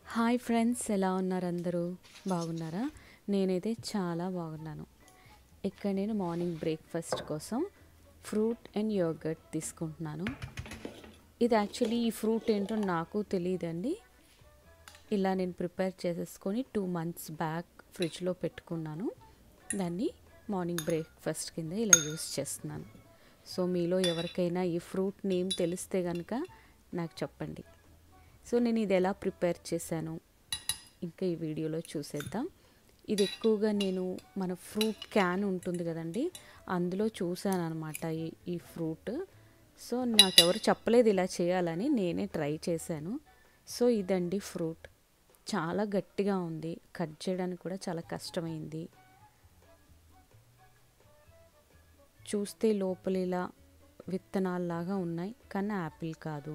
hi friends ఎలా ఉన్నారు అందరూ బాగున్నారా నేనైతే చాలా బాగున్నాను ఇక్కడ నేను మార్నింగ్ బ్రేక్ఫాస్ట్ కోసం ఫ్రూట్ అండ్ యోగర్ట్ తీసుకుంటున్నాను ఇది యాక్చువల్లీ ఈ ఫ్రూట్ ఏంటో నాకు తెలియదండి ఇలా నేను ప్రిపేర్ చేసేసుకొని టూ మంత్స్ బ్యాక్ ఫ్రిడ్జ్లో పెట్టుకున్నాను దాన్ని మార్నింగ్ బ్రేక్ఫాస్ట్ కింద ఇలా యూస్ చేస్తున్నాను సో మీలో ఎవరికైనా ఈ ఫ్రూట్ నేమ్ తెలిస్తే కనుక నాకు చెప్పండి సో నేను ఇది ఎలా ప్రిపేర్ చేశాను ఇంకా ఈ వీడియోలో చూసేద్దాం ఇది ఎక్కువగా నేను మన ఫ్రూట్ క్యాన్ ఉంటుంది కదండి అందులో చూశాను అనమాట ఈ ఈ ఫ్రూట్ సో నాకెవరు చెప్పలేదు ఇలా చేయాలని నేనే ట్రై చేశాను సో ఇదండి ఫ్రూట్ చాలా గట్టిగా ఉంది కట్ చేయడానికి కూడా చాలా కష్టమైంది చూస్తే లోపల ఇలా విత్తనాల్లాగా ఉన్నాయి కానీ యాపిల్ కాదు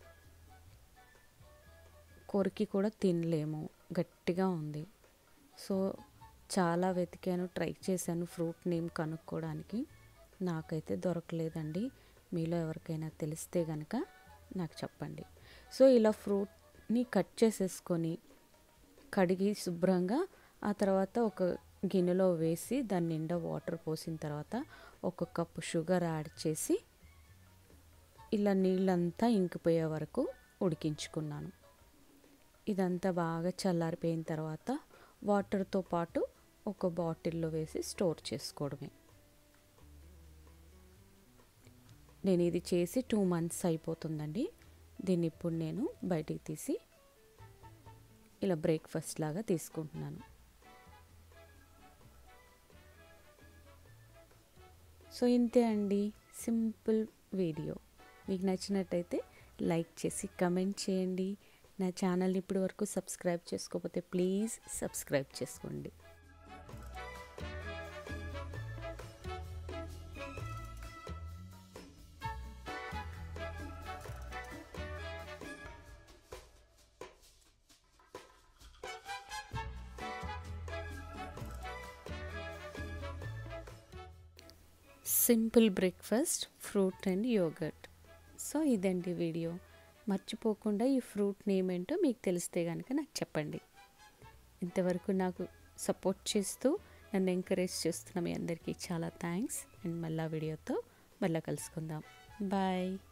కొరికి కూడా తినలేము గట్టిగా ఉంది సో చాలా వెతికాను ట్రై చేశాను ఫ్రూట్ నేమ్ కనుక్కోవడానికి నాకైతే దొరకలేదండి మీలో ఎవరికైనా తెలిస్తే కనుక నాకు చెప్పండి సో ఇలా ఫ్రూట్ని కట్ చేసేసుకొని కడిగి శుభ్రంగా ఆ తర్వాత ఒక గిన్నెలో వేసి దాని నిండా వాటర్ పోసిన తర్వాత ఒక కప్పు షుగర్ యాడ్ చేసి ఇలా నీళ్ళంతా ఇంకిపోయే వరకు ఉడికించుకున్నాను ఇదంతా బాగా చల్లారిపోయిన తర్వాత వాటర్తో పాటు ఒక బాటిల్లో వేసి స్టోర్ చేసుకోవడమే నేను ఇది చేసి టూ మంత్స్ అయిపోతుందండి దీన్ని ఇప్పుడు నేను బయటికి తీసి ఇలా బ్రేక్ఫాస్ట్ లాగా తీసుకుంటున్నాను సో ఇంతే అండి సింపుల్ వీడియో మీకు నచ్చినట్టయితే లైక్ చేసి కమెంట్ చేయండి నా ఛానల్ని ఇప్పటి వరకు సబ్స్క్రైబ్ చేసుకోకపోతే ప్లీజ్ సబ్స్క్రైబ్ చేసుకోండి simple breakfast fruit and yogurt so ఇదండి వీడియో మర్చిపోకుండా ఈ ఫ్రూట్ నేమ్ ఏంటో మీకు తెలిస్తే కనుక నాకు చెప్పండి ఇంతవరకు నాకు సపోర్ట్ చేస్తూ నన్ను ఎంకరేజ్ చేస్తున్న మీ అందరికీ చాలా థ్యాంక్స్ అండ్ మళ్ళా వీడియోతో మళ్ళీ కలుసుకుందాం బాయ్